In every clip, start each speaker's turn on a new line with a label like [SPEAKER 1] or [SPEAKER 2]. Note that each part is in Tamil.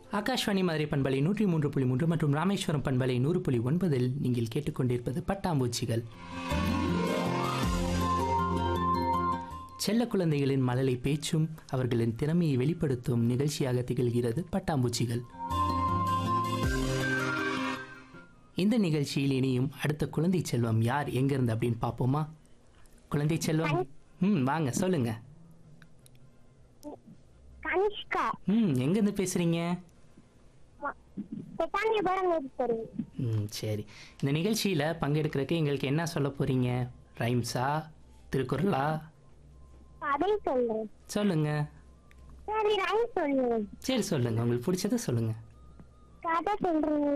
[SPEAKER 1] ஆகாஷ்வாணி மதுரை பண்பலை நூற்றி மூன்று புள்ளி மூன்று மற்றும் ராமேஸ்வரம் பண்பலை நூறு புள்ளி ஒன்பதில் நீங்கள் கேட்டுக்கொண்டிருப்பது பட்டாம்பூச்சிகள் செல்ல குழந்தைகளின் மழலை பேச்சும் அவர்களின் திறமையை வெளிப்படுத்தும் நிகழ்ச்சியாக திகழ்கிறது பட்டாம்பூச்சிகள் இந்த நிகழ்ச்சியில் இனியும் அடுத்த குழந்தை செல்வம் யார் எங்கிருந்து அப்படின்னு பார்ப்போமா குழந்தை செல்வம் ம் வாங்க சொல்லுங்க
[SPEAKER 2] கனிஷ்கா
[SPEAKER 1] ம் எங்கேருந்து பேசுறீங்க
[SPEAKER 2] பெட்டாண்டியபுரம் மேஸ்திரி
[SPEAKER 1] ம் சரி இந்த நிகழ்ச்சியில் பங்கெடுக்கிறதுக்கு எங்களுக்கு என்ன சொல்ல போறீங்க ரைம்ஸா திருக்குறளா
[SPEAKER 2] கதை சொல்லு
[SPEAKER 1] சொல்லுங்க
[SPEAKER 2] சரி ரைம் சொல்லு
[SPEAKER 1] சரி சொல்லுங்க உங்களுக்கு பிடிச்சத சொல்லுங்க
[SPEAKER 2] கதை சொல்றீங்க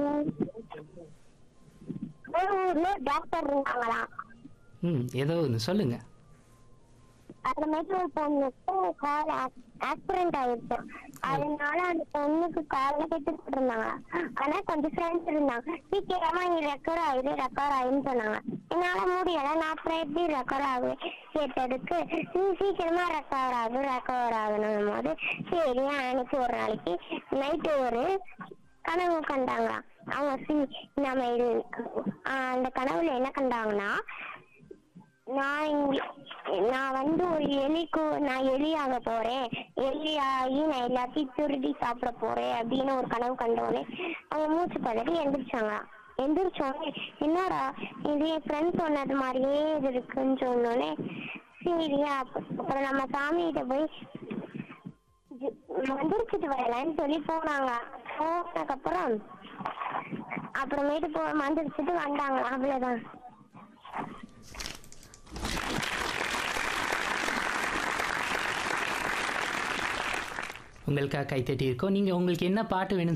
[SPEAKER 2] ஒரு ஊர்ல டாக்டர் இருந்தாங்களாம்
[SPEAKER 1] ம் ஏதோ ஒன்று சொல்லுங்க
[SPEAKER 2] அப்புறமேட்டு ஒரு பொண்ணுக்கு கால் ஆக்சிடென்ட் ஆயிடுச்சு அதனால அந்த பொண்ணுக்கு காலில் கெட்டு போட்டிருந்தாங்க ஆனா கொஞ்சம் ஃப்ரெண்ட்ஸ் இருந்தாங்க சீக்கிரமா இங்க ரெக்கவர் ஆகுது ரெக்கவர் ஆகுதுன்னு சொன்னாங்க என்னால முடியல நான் அப்புறம் எப்படி ரெக்கவர் ஆகுது கேட்டதுக்கு நீ சீக்கிரமா ரெக்கவர் ஆகு ரெக்கவர் ஆகணும் போது சரி அன்னைக்கு ஒரு நாளைக்கு நைட்டு ஒரு கனவு கண்டாங்களாம் அவங்க சி நம்ம இது ஆஹ் அந்த கனவுல என்ன கண்டாங்கன்னா நான் இங்க நான் வந்து ஒரு எலிக்கு நான் எலியாக போறேன் எலி ஆகி நான் எல்லாத்தையும் திருடி சாப்பிட போறேன் அப்படின்னு ஒரு கனவு கண்டோடனே அவங்க மூச்சு பதறி எந்திரிச்சாங்க எந்திரிச்சோடனே என்னடா இது என் ஃப்ரெண்ட் சொன்னது மாதிரியே இது இருக்குன்னு சொன்னோடனே சரியா அப்ப- அப்புறம் நம்ம சாமிகிட்ட போய் ஜி- மந்திரிச்சிட்டு வரலன்னு சொல்லி போனாங்க போனதுக்கப்புறம் அப்புறமேட்டு போ மந்திரிச்சிட்டு வந்தாங்க அவ்வளவுதான்
[SPEAKER 1] உங்களுக்காக கைத்தட்டி இருக்கோம் நீங்கள் உங்களுக்கு என்ன பாட்டு வேணும்